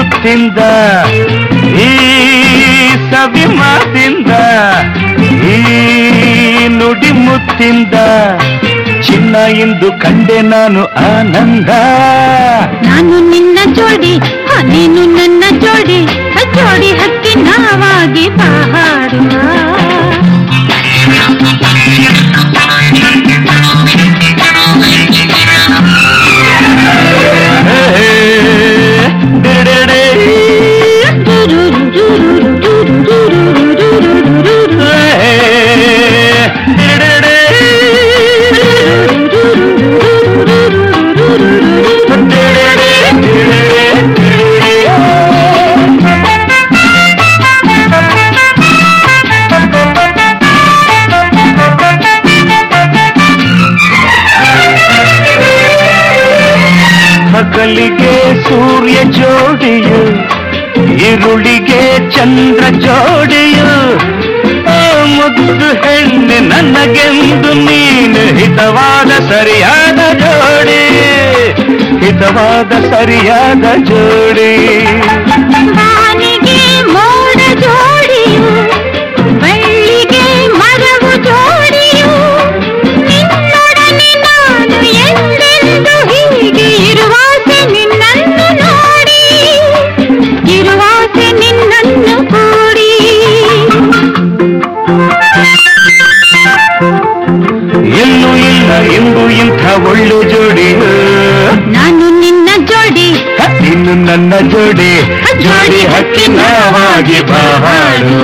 ಮುತ್ತಿಂದ ಈ ಸವಿ ಮಾತಿಂದ ಈ ನುಡಿ ಮುತ್ತಿಂದ ಚಿನ್ನ ಎಂದು ಕಂಡೆ ನಾನು ಆನಂದ ನಾನು ನಿನ್ನ ಜೋಡಿ ಆ, ನೀನು ನನ್ನ ಜೋಡಿ ಆ ಜೋಡಿ ಹಕ್ಕಿ ನಾವಾಗಿ ಬಾಡುವ ಹೇ, ಡಿಡಿಡಿ. ಹೇ, ಡಿಡಿಡಿ. ಹಗಲಿಗೆ ಸೂರ್ಯ ಜೋಡಿಯು ಇರುಳಿಗೆ ಚಂದ್ರ ಜೋಡಿಯು ಆ ಮುದ್ದು ಹೆಣ್ಣೆ ನನಗೆಂದು ನೀನು ಹಿತವಾದ ಸರಿಯಾದ ಜೋಡಿ ಹಿತವಾದ ಸರಿಯಾದ ಜೋಡಿ ಬಾನಿಗೆ ಮೋಡ ಜೋಡಿಯು ಬಳ್ಳಿಗೆ ಮರವು ಜೋಡಿಯು ನಿನ್ನೊಡನೆ ನಾನು ಎಂದೆಂದು ಹೀಗೆ ಇರುವಾಸೆ ನಿನ್ನನ್ನು ನೋಡಿ ಇರುವಾಸೆ ನಿನ್ನನ್ನು ಕೂಡಿ ಎಲ್ಲೂ ಇಲ್ಲ ಎಂದು ಇಂಥ ಒಳ್ಳೆ ಜೋಡಿಯು ನಾನು ನಿನ್ನ ಜೋಡಿ ಇನ್ನು ನನ್ನ ಜೋಡಿ ಜೋಡಿ ಹಕ್ಕಿನವಾಗಿ ಬಾಡುವ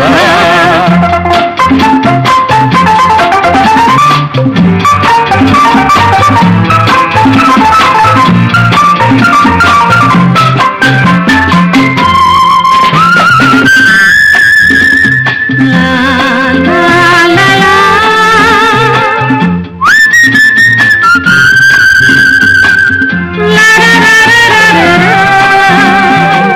ಲಾ, ಲಾ, ಲಾ, ಲಾ. ಲಾ, ಲಾ, ಲಾ, ಲಾ, ಲಾ, ಲಾ.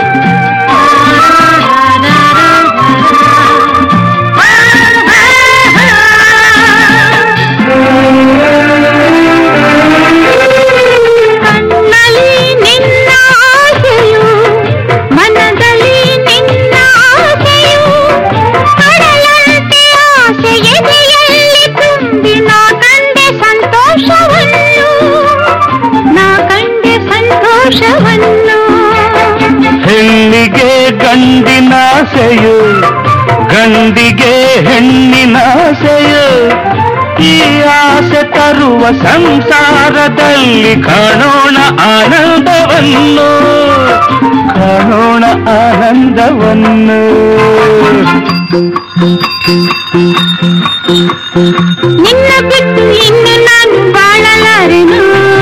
ಕಣ್ಣಲ್ಲಿ ನಿನ್ನ ಆಸೆಯು ಮನದಲ್ಲಿ ನಿನ್ನ ಆಸೆಯು ಕಡಲಂತೆ ಆಸೆ ಎದೆಯಲ್ಲಿ ತುಂಬಿ ನಾ ಕಂಡೆ ಸಂತೋಷವನ್ನು ನಾ ಕಂಡೆ ಸಂತೋಷವನ್ನು ಹೆಣ್ಣಿಗೆ ಗಂಡಿನಾಸೆಯು ಗಂಡಿಗೆ ಹೆಣ್ಣಿನಾಸೆಯು ಈ ಆಸೆ ತರುವ ಸಂಸಾರದಲ್ಲಿ ಕಾಣೋಣ ಆನಂದವನ್ನು ಕಾಣೋಣ ಆನಂದವನ್ನು ನಿನ್ನ ಬಿಟ್ಟು ಇನ್ನು ನಾನು ಬಾಳಲಾರೆನು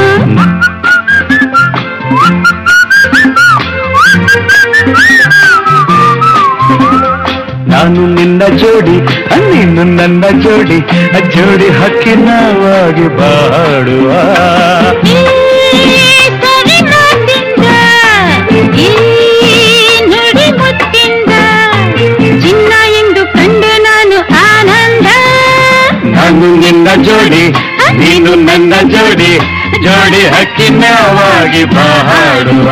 ನಾನು ನಿನ್ನ ಜೋಡಿ ನೀನು ನನ್ನ ಜೋಡಿ ಜೋಡಿ ಹಕ್ಕಿನವಾಗಿ ಬಾಡುವ ಈ ಸವಿ ಮಾತಿಂದ, ಈ ನುಡಿ ಮುತ್ತಿಂದ, ಚಿನ್ನ ಎಂದು ಕಂಡೆ ನಾನು ಆನಂದ ನಾನು ನಿನ್ನ ಜೋಡಿ ನೀನು ನನ್ನ ಜೋಡಿ ಜೋಡಿ ಹಕ್ಕಿನವಾಗಿ ಬಾಡುವ